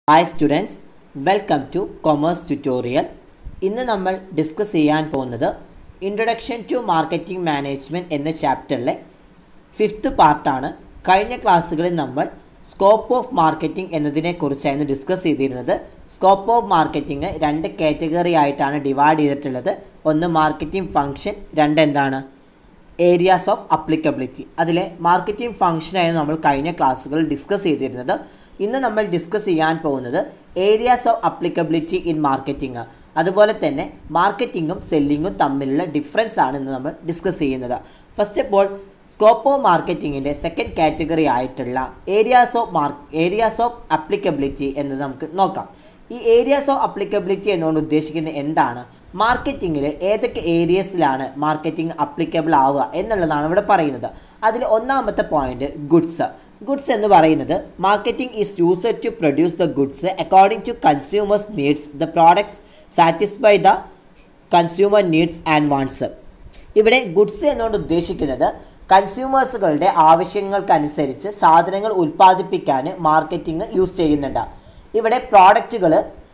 hi students welcome to commerce tutorial ഇന്ന് നമ്മൾ discuss ചെയ്യാൻ പോകുന്നത് ഇൻട്രൊഡക്ഷൻ ടു മാർക്കറ്റിംഗ് മാനേജ്മെൻറ്റ് എന്ന ചാപ്റ്ററിലെ ഫിഫ്ത്ത് പാർട്ടാണ് കഴിഞ്ഞ ക്ലാസ്സുകളിൽ നമ്മൾ സ്കോപ്പ് ഓഫ് മാർക്കറ്റിംഗ് എന്നതിനെക്കുറിച്ചായിരുന്നു ഡിസ്കസ് ചെയ്തിരുന്നത് സ്കോപ്പ് ഓഫ് മാർക്കറ്റിംഗ് രണ്ട് കാറ്റഗറി ആയിട്ടാണ് ഡിവൈഡ് ചെയ്തിട്ടുള്ളത് ഒന്ന് മാർക്കറ്റിംഗ് ഫംഗ്ഷൻ രണ്ട് എന്താണ് ഏരിയാസ് ഓഫ് അപ്ലിക്കബിലിറ്റി അതിലെ മാർക്കറ്റിംഗ് ഫംഗ്ഷനായിരുന്നു നമ്മൾ കഴിഞ്ഞ ക്ലാസ്സുകളിൽ ഡിസ്കസ് ചെയ്തിരുന്നത് ഇന്ന് നമ്മൾ ഡിസ്കസ് ചെയ്യാൻ പോകുന്നത് areas of applicability in marketing അതുപോലെ തന്നെ മാർക്കറ്റിങ്ങും സെല്ലിങ്ങും തമ്മിലുള്ള ഡിഫറൻസ് ആണ് ഇന്ന് നമ്മൾ ഡിസ്കസ് ചെയ്യുന്നത് first of all scope of മാർക്കറ്റിങ്ങിൻ്റെ സെക്കൻഡ് കാറ്റഗറി ആയിട്ടുള്ള areas of mark areas of applicability എന്നത് നമുക്ക് നോക്കാം ഈ ഏരിയാസ് ഓഫ് അപ്ലിക്കബിലിറ്റി എന്നുകൊണ്ട് ഉദ്ദേശിക്കുന്നത് എന്താണ് മാർക്കറ്റിങ്ങിൽ ഏതൊക്കെ ഏരിയസിലാണ് മാർക്കറ്റിംഗ് അപ്ലിക്കബിൾ ആവുക എന്നുള്ളതാണ് ഇവിടെ പറയുന്നത് അതിൽ ഒന്നാമത്തെ പോയിന്റ് ഗുഡ്സ് ഗുഡ്സ് എന്ന് പറയുന്നത് marketing is used to produce the goods according to consumers needs the products satisfy the consumer needs and wants ഇവിടെ ഗുഡ്സ് എന്നുകൊണ്ട് ഉദ്ദേശിക്കുന്നത് കൺസ്യൂമേഴ്സുകളുടെ ആവശ്യങ്ങൾക്കനുസരിച്ച് സാധനങ്ങൾ ഉൽപ്പാദിപ്പിക്കാൻ മാർക്കറ്റിംഗ് യൂസ് ചെയ്യുന്നുണ്ട് ഇവിടെ പ്രോഡക്റ്റുകൾ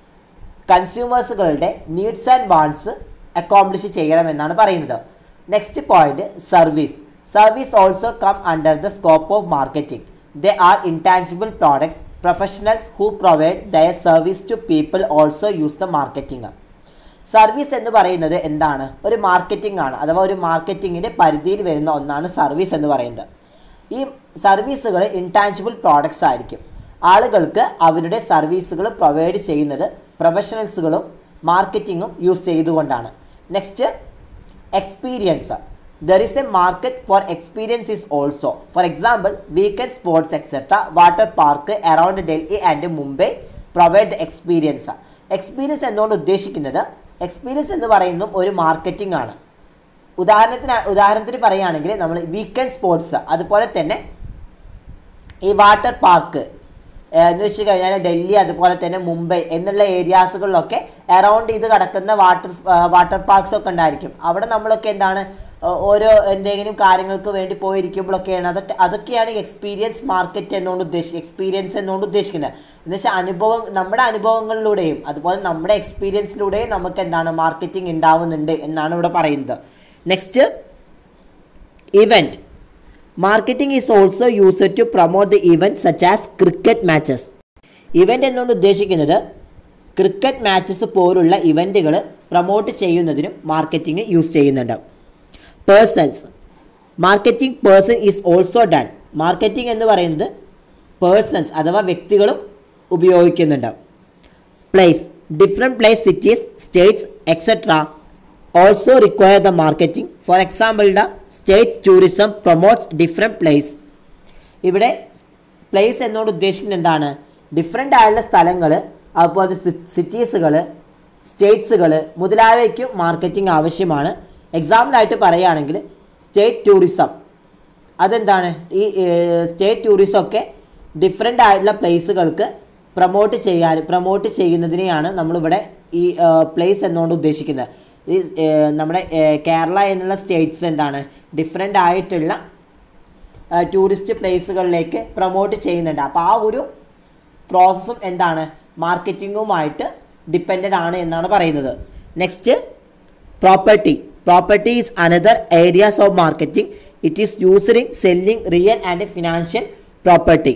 കൺസ്യൂമേഴ്സുകളുടെ നീഡ്സ് ആൻഡ് വാണ്ട്സ് അക്കോംപ്ലിഷ് ചെയ്യണമെന്നാണ് പറയുന്നത് next point service service also come under the scope of marketing they are intangible products professionals who provide their service to people also use the marketing service എന്ന് പറയുന്നത് എന്താണ് ഒരു marketing ആണ് അഥവാ ഒരു മാർക്കറ്റിങ്ങിൻ്റെ പരിധിയിൽ വരുന്ന ഒന്നാണ് സർവീസ് എന്ന് പറയുന്നത് ഈ സർവീസുകൾ ഇൻടാഞ്ചിബിൾ പ്രോഡക്ട്സ് ആയിരിക്കും ആളുകൾക്ക് അവരുടെ സർവീസുകൾ പ്രൊവൈഡ് ചെയ്യുന്നത് പ്രൊഫഷണൽസുകളും മാർക്കറ്റിങ്ങും യൂസ് ചെയ്തുകൊണ്ടാണ് next experience there is a market for experience is also for example weekend sports etcetera water park around Delhi and Mumbai provide experience experience എന്നുകൊണ്ട് ഉദ്ദേശിക്കുന്നത് എക്സ്പീരിയൻസ് എന്ന് പറയുന്നതും ഒരു മാർക്കറ്റിംഗ് ആണ് ഉദാഹരണത്തിന് ഉദാഹരണത്തിന് പറയുകയാണെങ്കിൽ നമ്മൾ വീക്കെൻഡ് സ്പോർട്സ് അതുപോലെ തന്നെ ഈ വാട്ടർ പാർക്ക് എന്ന് വെച്ച് കഴിഞ്ഞാൽ ഡൽഹി അതുപോലെ തന്നെ മുംബൈ എന്നുള്ള ഏരിയാസുകളിലൊക്കെ അറൗണ്ട് ഇത് കിടക്കുന്ന വാട്ടർ വാട്ടർ പാർക്സ് ഒക്കെ ഉണ്ടായിരിക്കും അവിടെ നമ്മളൊക്കെ എന്താണ് ഓരോ എന്തെങ്കിലും കാര്യങ്ങൾക്ക് വേണ്ടി പോയിരിക്കുമ്പോഴൊക്കെയാണ് അതൊക്കെ അതൊക്കെയാണ് എക്സ്പീരിയൻസ് മാർക്കറ്റ് എന്നുകൊണ്ട് ഉദ്ദേശിക്കുന്നത് എക്സ്പീരിയൻസ് എന്നുകൊണ്ട് ഉദ്ദേശിക്കുന്നത് എന്ന് വെച്ചാൽ അനുഭവം നമ്മുടെ അനുഭവങ്ങളിലൂടെയും അതുപോലെ നമ്മുടെ എക്സ്പീരിയൻസിലൂടെയും നമുക്ക് എന്താണ് മാർക്കറ്റിംഗ് ഉണ്ടാവുന്നുണ്ട് എന്നാണ് ഇവിടെ പറയുന്നത് next event marketing is also used to promote the event such as cricket matches event എന്നുകൊണ്ട് ഉദ്ദേശിക്കുന്നത് ക്രിക്കറ്റ് മാച്ചസ് പോലുള്ള ഇവൻറ്റുകൾ പ്രൊമോട്ട് ചെയ്യുന്നതിനും മാർക്കറ്റിംഗ് യൂസ് ചെയ്യുന്നുണ്ട് persons marketing person is also done marketing എന്ന് പറയുന്നത് പേഴ്സൺസ് അഥവാ വ്യക്തികളും ഉപയോഗിക്കുന്നുണ്ട് place different place cities states etcetera also require the marketing for example the state tourism promotes different place ഇവിടെ പ്ലേസ് എന്നോട് ഉദ്ദേശിക്കുന്നത് എന്താണ് ഡിഫറെൻ്റ് ആയുള്ള സ്ഥലങ്ങൾ അതുപോലെ സിറ്റീസുകൾ സ്റ്റേറ്റ്സുകൾ മുതലായവയ്ക്കും മാർക്കറ്റിംഗ് ആവശ്യമാണ് എക്സാമ്പിളായിട്ട് പറയുകയാണെങ്കിൽ സ്റ്റേറ്റ് ടൂറിസം അതെന്താണ് ഈ സ്റ്റേറ്റ് ടൂറിസം ഒക്കെ ഡിഫറെൻ്റ് ആയിട്ടുള്ള പ്ലേസുകൾക്ക് പ്രൊമോട്ട് ചെയ്യാൻ പ്രൊമോട്ട് ചെയ്യുന്നതിനെയാണ് നമ്മളിവിടെ ഈ പ്ലേസ് എന്നുകൊണ്ട് ഉദ്ദേശിക്കുന്നത് ഈ നമ്മുടെ കേരള എന്നുള്ള സ്റ്റേറ്റ്സ് എന്താണ് ഡിഫറെൻ്റ് ആയിട്ടുള്ള ടൂറിസ്റ്റ് പ്ലേസുകളിലേക്ക് പ്രൊമോട്ട് ചെയ്യുന്നുണ്ട് അപ്പോൾ ആ ഒരു പ്രോസസ്സും എന്താണ് മാർക്കറ്റിങ്ങുമായിട്ട് ഡിപ്പെൻഡൻ്റ് ആണ് എന്നാണ് പറയുന്നത് next property property is another areas of marketing it is used in selling real and financial property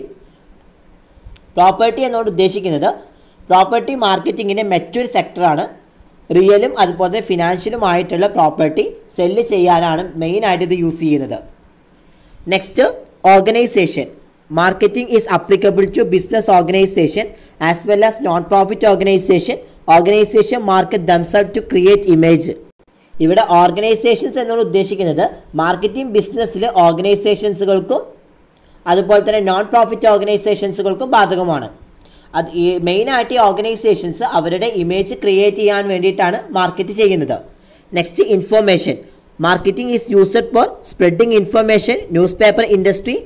property എന്നോട് ഉദ്ദേശിക്കുന്നത് പ്രോപ്പർട്ടി മാർക്കറ്റിങ്ങിൻ്റെ മറ്റൊരു സെക്ടറാണ് റിയലും അതുപോലെ ഫിനാൻഷ്യലുമായിട്ടുള്ള പ്രോപ്പർട്ടി സെല്ല് ചെയ്യാനാണ് മെയിനായിട്ട് ഇത് യൂസ് ചെയ്യുന്നത് next organisation marketing is applicable to business organisation as well as non profit organisation organisation market themself to create image ഇവിടെ organisations എന്നാണ് ഉദ്ദേശിക്കുന്നത് മാർക്കറ്റിംഗ് ബിസിനസ്സിൽ ഓർഗനൈസേഷൻസുകൾക്കും അതുപോലെ തന്നെ നോൺ പ്രോഫിറ്റ് ഓർഗനൈസേഷൻസുകൾക്കും ബാധകമാണ് അത് ഈ മെയിനായിട്ട് ഈ ഓർഗനൈസേഷൻസ് അവരുടെ ഇമേജ് ക്രിയേറ്റ് ചെയ്യാൻ വേണ്ടിയിട്ടാണ് മാർക്കറ്റ് ചെയ്യുന്നത് next information marketing is used for spreading information newspaper industry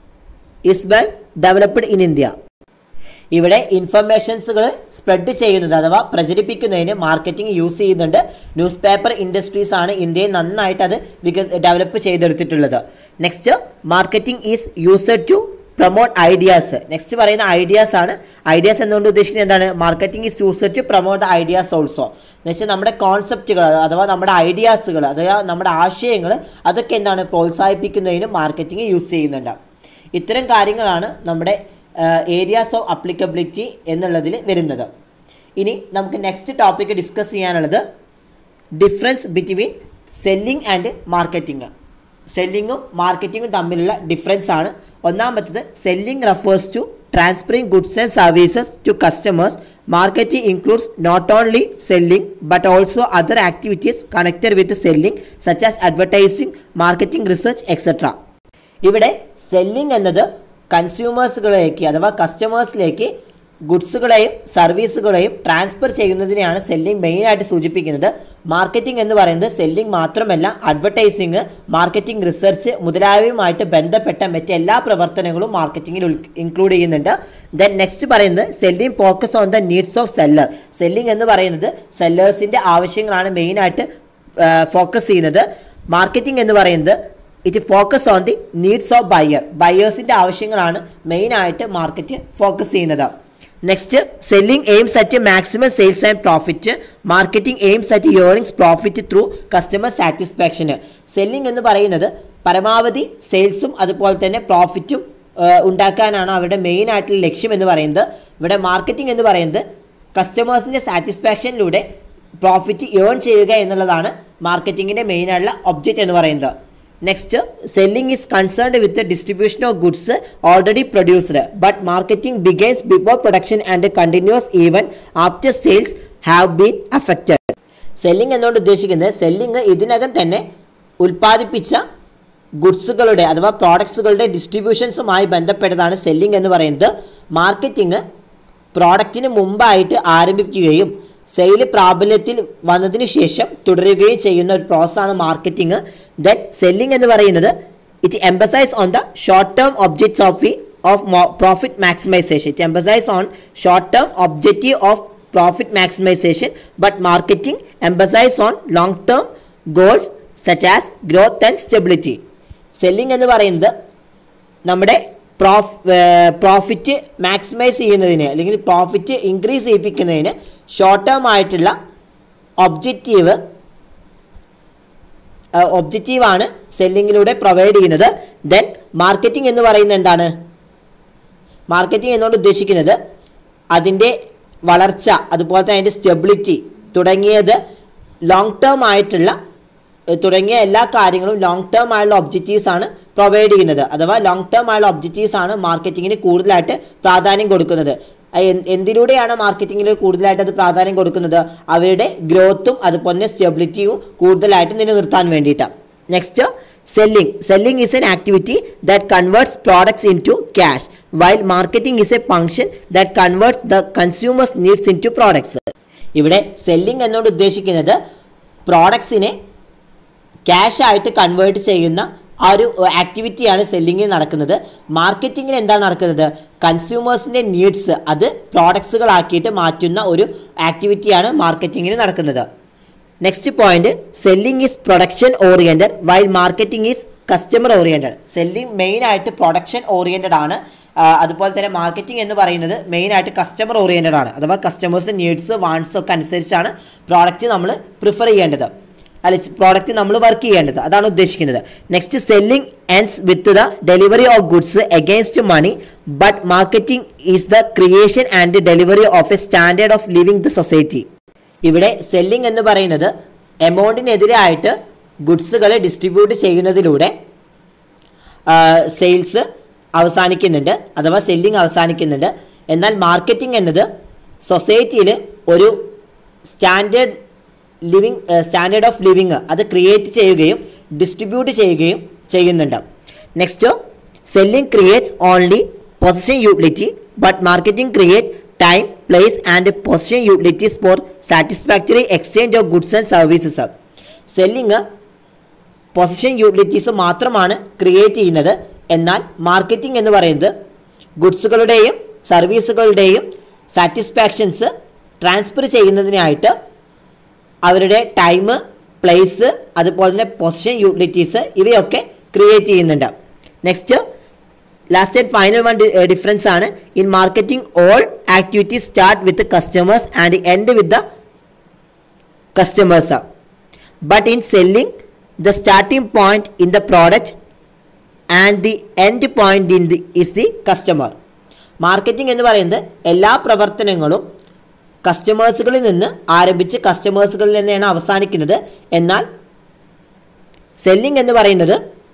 is well developed in India ഇവിടെ ഇൻഫർമേഷൻസുകൾ സ്പ്രെഡ് ചെയ്യുന്നത് അഥവാ പ്രചരിപ്പിക്കുന്നതിന് മാർക്കറ്റിംഗ് യൂസ് ചെയ്യുന്നുണ്ട് ന്യൂസ് പേപ്പർ ഇൻഡസ്ട്രീസ് ആണ് ഇന്ത്യയിൽ നന്നായിട്ട് അത് വിക ഡെവലപ്പ് ചെയ്തെടുത്തിട്ടുള്ളത് next marketing is used to promote ideas next പറയുന്ന ഐഡിയാസ് ആണ് ഐഡിയാസ് എന്നുകൊണ്ട് ഉദ്ദേശിക്കുന്നത് എന്താണ് marketing is use to promote ideas also എന്ന് വെച്ചാൽ നമ്മുടെ കോൺസെപ്റ്റുകൾ അഥവാ നമ്മുടെ ഐഡിയാസുകൾ അഥവാ നമ്മുടെ ആശയങ്ങൾ അതൊക്കെ എന്താണ് പ്രോത്സാഹിപ്പിക്കുന്നതിനും മാർക്കറ്റിംഗ് യൂസ് ചെയ്യുന്നുണ്ട് ഇത്തരം കാര്യങ്ങളാണ് നമ്മുടെ ഏരിയാസ് ഓഫ് അപ്ലിക്കബിലിറ്റി എന്നുള്ളതിൽ വരുന്നത് ഇനി നമുക്ക് നെക്സ്റ്റ് ടോപ്പിക്ക് ഡിസ്കസ് ചെയ്യാനുള്ളത് difference between selling and marketing സെല്ലിങ്ങും മാർക്കറ്റിങ്ങും തമ്മിലുള്ള ഡിഫറൻസ് ആണ് ഒന്നാമത്തത് selling refers to transferring goods and services to customers marketing includes not only selling but also other activities connected with selling such as advertising marketing research etcetera ഇവിടെ selling എന്നത് കൺസ്യൂമേഴ്സുകളിലേക്ക് അഥവാ കസ്റ്റമേഴ്സിലേക്ക് ഗുഡ്സുകളെയും സർവീസുകളെയും transfer ചെയ്യുന്നതിനെയാണ് selling മെയിനായിട്ട് സൂചിപ്പിക്കുന്നത് marketing എന്ന് പറയുന്നത് selling മാത്രമല്ല advertising marketing research മുതലായവയുമായിട്ട് ബന്ധപ്പെട്ട മറ്റെല്ലാ പ്രവർത്തനങ്ങളും മാർക്കറ്റിംഗിൽ ഇൻക്ലൂഡ് ചെയ്യുന്നുണ്ട് ദെൻ നെക്സ്റ്റ് പറയുന്നത് selling focus on the needs of seller selling എന്ന് പറയുന്നത് സെല്ലേഴ്സിൻ്റെ ആവശ്യങ്ങളാണ് മെയിനായിട്ട് ഫോക്കസ് ചെയ്യുന്നത് മാർക്കറ്റിംഗ് എന്ന് പറയുന്നത് it focus on the needs of buyer ബയേഴ്സിൻ്റെ ആവശ്യങ്ങളാണ് മെയിനായിട്ട് മാർക്കറ്റ് ഫോക്കസ് ചെയ്യുന്നത് next selling aims at maximum sales and profit marketing aims at earnings profit through customer സാറ്റിസ്ഫാക്ഷന് സെല്ലിംഗ് എന്ന് പറയുന്നത് പരമാവധി സെയിൽസും അതുപോലെ തന്നെ പ്രോഫിറ്റും ഉണ്ടാക്കാനാണ് അവരുടെ മെയിൻ ആയിട്ടുള്ള ലക്ഷ്യം എന്ന് പറയുന്നത് ഇവിടെ മാർക്കറ്റിംഗ് എന്ന് പറയുന്നത് കസ്റ്റമേഴ്സിൻ്റെ സാറ്റിസ്ഫാക്ഷനിലൂടെ പ്രോഫിറ്റ് ഏൺ ചെയ്യുക എന്നുള്ളതാണ് മാർക്കറ്റിങ്ങിൻ്റെ മെയിൻ ആയിട്ടുള്ള ഒബ്ജക്റ്റ് എന്ന് പറയുന്നത് next selling is concerned with distribution of goods already produced but marketing begins before production and continues even after sales have been affected selling എന്നുകൊണ്ട് ഉദ്ദേശിക്കുന്നത് സെല്ലിംഗ് ഇതിനകം തന്നെ ഉൽപ്പാദിപ്പിച്ച ഗുഡ്സുകളുടെ അഥവാ പ്രോഡക്ട്സുകളുടെ ഡിസ്ട്രിബ്യൂഷൻസുമായി ബന്ധപ്പെട്ടതാണ് സെല്ലിംഗ് എന്ന് പറയുന്നത് മാർക്കറ്റിംഗ് പ്രോഡക്റ്റിന് മുമ്പായിട്ട് ആരംഭിക്കുകയും സെയിൽ പ്രാബല്യത്തിൽ വന്നതിന് ശേഷം തുടരുകയും ചെയ്യുന്ന ഒരു പ്രോസസ്സാണ് മാർക്കറ്റിംഗ് ദെൻ സെല്ലിംഗ് എന്ന് പറയുന്നത് it emphasise on the short term objects of we of profit maximisation it emphasise on short term objective of profit maximisation but marketing emphasise on long term goals such as growth and stability selling എന്ന് പറയുന്നത് നമ്മുടെ പ്രോഫ് profit maximise ചെയ്യുന്നതിന് അല്ലെങ്കിൽ profit increase ചെയ്യിപ്പിക്കുന്നതിന് short term ആയിട്ടുള്ള objective ഒബ്ജക്റ്റീവാണ് സെല്ലിങ്ങിലൂടെ പ്രൊവൈഡ് ചെയ്യുന്നത് ദെൻ മാർക്കറ്റിംഗ് എന്ന് പറയുന്നത് എന്താണ് മാർക്കറ്റിംഗ് എന്നുകൊണ്ട് ഉദ്ദേശിക്കുന്നത് അതിൻ്റെ വളർച്ച അതുപോലെ തന്നെ അതിൻ്റെ സ്റ്റെബിലിറ്റി തുടങ്ങിയത് ലോങ് ടേം ആയിട്ടുള്ള തുടങ്ങിയ എല്ലാ കാര്യങ്ങളും ലോങ് ടേം ആയുള്ള ഒബ്ജക്റ്റീവ്സ് ആണ് പ്രൊവൈഡ് ചെയ്യുന്നത് അഥവാ ലോങ് ടേം ആയുള്ള ഒബ്ജക്റ്റീവ്സ് ആണ് മാർക്കറ്റിങ്ങിന് കൂടുതലായിട്ട് പ്രാധാന്യം കൊടുക്കുന്നത് എന്തിലൂടെയാണ് മാർക്കറ്റിങ്ങിൽ കൂടുതലായിട്ട് അത് പ്രാധാന്യം കൊടുക്കുന്നത് അവരുടെ ഗ്രോത്തും അതുപോലെ തന്നെ സ്റ്റെബിലിറ്റിയും കൂടുതലായിട്ട് നിലനിർത്താൻ വേണ്ടിയിട്ടാണ് next selling selling is an activity that converts products into cash while marketing is a function that converts the consumers needs into products ഇവിടെ സെല്ലിംഗ് എന്നോട് ഉദ്ദേശിക്കുന്നത് പ്രോഡക്ട്സിനെ ക്യാഷ് ആയിട്ട് കൺവേർട്ട് ചെയ്യുന്ന ആ ഒരു ആക്ടിവിറ്റിയാണ് സെല്ലിങ്ങിൽ നടക്കുന്നത് മാർക്കറ്റിങ്ങിൽ എന്താണ് നടക്കുന്നത് കൺസ്യൂമേഴ്സിൻ്റെ നീഡ്സ് അത് പ്രോഡക്ട്സുകളാക്കിയിട്ട് മാറ്റുന്ന ഒരു ആക്ടിവിറ്റിയാണ് മാർക്കറ്റിങ്ങിൽ നടക്കുന്നത് next point selling is production oriented while marketing is customer oriented selling main ആയിട്ട് പ്രൊഡക്ഷൻ ഓറിയൻറ്റഡ് ആണ് അതുപോലെ തന്നെ മാർക്കറ്റിംഗ് എന്ന് പറയുന്നത് മെയിൻ ആയിട്ട് കസ്റ്റമർ ഓറിയൻറ്റഡ് ആണ് അഥവാ കസ്റ്റമേഴ്സ് നീഡ്സ് വാണ്ട്സ് ഒക്കെ അനുസരിച്ചാണ് പ്രോഡക്റ്റ് നമ്മൾ പ്രിഫർ ചെയ്യേണ്ടത് അല്ല പ്രോഡക്റ്റ് നമ്മൾ വർക്ക് ചെയ്യേണ്ടത് അതാണ് ഉദ്ദേശിക്കുന്നത് next selling ends with the delivery of goods against money but marketing is the creation and delivery of a standard of living the society ഇവിടെ സെല്ലിംഗ് എന്ന് പറയുന്നത് എമൗണ്ടിനെതിരായിട്ട് ഗുഡ്സുകൾ ഡിസ്ട്രിബ്യൂട്ട് ചെയ്യുന്നതിലൂടെ സെയിൽസ് അവസാനിക്കുന്നുണ്ട് അഥവാ സെല്ലിംഗ് അവസാനിക്കുന്നുണ്ട് എന്നാൽ മാർക്കറ്റിംഗ് എന്നത് സൊസൈറ്റിയിൽ ഒരു standard living standard of living അത് ക്രിയേറ്റ് ചെയ്യുകയും ഡിസ്ട്രിബ്യൂട്ട് ചെയ്യുകയും ചെയ്യുന്നുണ്ട് next selling creates only position utility but marketing create time place and position utilities for satisfactory exchange of goods and services selling position utilities മാത്രമാണ് create ചെയ്യുന്നത് എന്നാൽ marketing എന്ന് പറയുന്നത് ഗുഡ്സുകളുടെയും സർവീസുകളുടെയും satisfactions transfer ചെയ്യുന്നതിനായിട്ട് അവരുടെ ടൈം പ്ലേസ് അതുപോലെ തന്നെ പൊസിഷൻ യൂട്ടിലിറ്റീസ് ഇവയൊക്കെ create ചെയ്യുന്നുണ്ട് next last and final one difference ആണ് in marketing all activities start with customers and end with the customers but in selling the starting point in the product and the end point in the is the customer marketing എന്ന് പറയുന്നത് എല്ലാ പ്രവർത്തനങ്ങളും കസ്റ്റമേഴ്സുകളിൽ നിന്ന് ആരംഭിച്ച് കസ്റ്റമേഴ്സുകളിൽ തന്നെയാണ് അവസാനിക്കുന്നത് എന്നാൽ selling എന്ന് പറയുന്നത്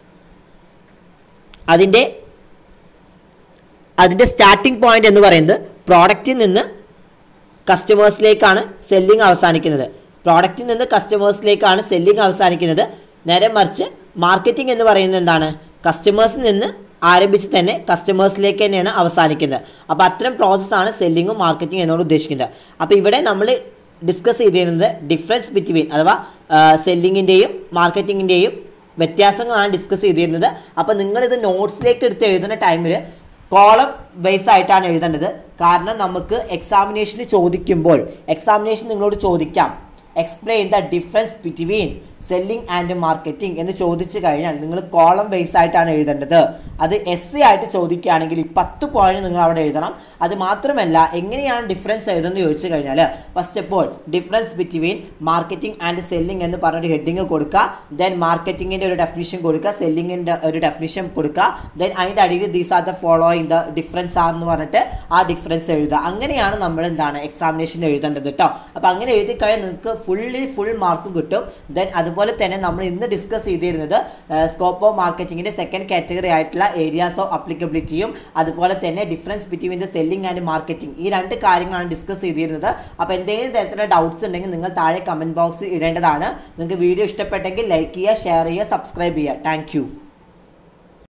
അതിൻ്റെ അതിൻ്റെ സ്റ്റാർട്ടിംഗ് പോയിന്റ് എന്ന് പറയുന്നത് പ്രോഡക്റ്റിൽ നിന്ന് കസ്റ്റമേഴ്സിലേക്കാണ് സെല്ലിംഗ് അവസാനിക്കുന്നത് പ്രോഡക്റ്റിൽ നിന്ന് കസ്റ്റമേഴ്സിലേക്കാണ് സെല്ലിംഗ് അവസാനിക്കുന്നത് നേരെ മറിച്ച് മാർക്കറ്റിംഗ് എന്ന് പറയുന്നത് എന്താണ് കസ്റ്റമേഴ്സിൽ നിന്ന് ആരംഭിച്ച് തന്നെ കസ്റ്റമേഴ്സിലേക്ക് തന്നെയാണ് അവസാനിക്കുന്നത് അപ്പോൾ അത്തരം പ്രോസസ്സാണ് സെല്ലിങ്ങും മാർക്കറ്റിംഗ് എന്നോട് ഉദ്ദേശിക്കുന്നത് അപ്പോൾ ഇവിടെ നമ്മൾ ഡിസ്കസ് ചെയ്തിരുന്നത് ഡിഫറൻസ് ബിറ്റ്വീൻ അഥവാ സെല്ലിങ്ങിൻ്റെയും മാർക്കറ്റിങ്ങിൻ്റെയും വ്യത്യാസങ്ങളാണ് ഡിസ്കസ് ചെയ്തിരുന്നത് അപ്പോൾ നിങ്ങളിത് നോട്ട്സിലേക്ക് എടുത്ത് എഴുതുന്ന ടൈമിൽ കോളം ബേസ് ആയിട്ടാണ് എഴുതേണ്ടത് കാരണം നമുക്ക് എക്സാമിനേഷന് ചോദിക്കുമ്പോൾ എക്സാമിനേഷൻ നിങ്ങളോട് ചോദിക്കാം explain the difference between selling and marketing എന്ന് ചോദിച്ചു കഴിഞ്ഞാൽ നിങ്ങൾ കോളം ബേസ് ആയിട്ടാണ് എഴുതേണ്ടത് അത് എസ് സി ആയിട്ട് ചോദിക്കുകയാണെങ്കിൽ ഈ പത്ത് പോയിന്റ് നിങ്ങൾ അവിടെ എഴുതണം അത് മാത്രമല്ല എങ്ങനെയാണ് ഡിഫറൻസ് എഴുതുന്നത് ചോദിച്ചു കഴിഞ്ഞാൽ first of all difference between marketing and selling എന്ന് പറഞ്ഞൊരു ഹെഡിങ് കൊടുക്കുക ദെൻ മാർക്കറ്റിംഗിൻ്റെ ഒരു ഡെഫിനിഷൻ കൊടുക്കുക സെല്ലിങ്ങിൻ്റെ ഒരു ഡെഫിനിഷൻ കൊടുക്കുക ദെൻ അതിൻ്റെ അടിയിൽ these are the following the difference are എന്ന് പറഞ്ഞിട്ട് ആ ഡിഫറൻസ് എഴുതുക അങ്ങനെയാണ് നമ്മൾ എന്താണ് എക്സാമിനേഷൻ എഴുതേണ്ടത് കേട്ടോ അപ്പോൾ അങ്ങനെ എഴുതി കഴിഞ്ഞാൽ നിങ്ങൾക്ക് ഫുള്ളി ഫുൾ മാർക്കും കിട്ടും ദെൻ അതുപോലെ തന്നെ നമ്മൾ ഇന്ന് ഡിസ്കസ് ചെയ്തിരുന്നത് സ്കോപ്പ് ഓഫ് മാർക്കറ്റിംഗിൻ്റെ സെക്കൻഡ് കാറ്റഗറി ആയിട്ടുള്ള ഏരിയാസ് ഓഫ് അപ്ലിക്കബിലിറ്റിയും അതുപോലെ തന്നെ difference between the selling and marketing ഈ രണ്ട് കാര്യങ്ങളാണ് ഡിസ്കസ് ചെയ്തിരുന്നത് അപ്പോൾ എന്തെങ്കിലും തരത്തിലുള്ള ഡൗട്ട്സ് ഉണ്ടെങ്കിൽ നിങ്ങൾ താഴെ കമൻറ്റ് ബോക്സിൽ ഇടേണ്ടതാണ് നിങ്ങൾക്ക് വീഡിയോ ഇഷ്ടപ്പെട്ടെങ്കിൽ ലൈക്ക് ചെയ്യുക ഷെയർ ചെയ്യുക സബ്സ്ക്രൈബ് ചെയ്യുക താങ്ക്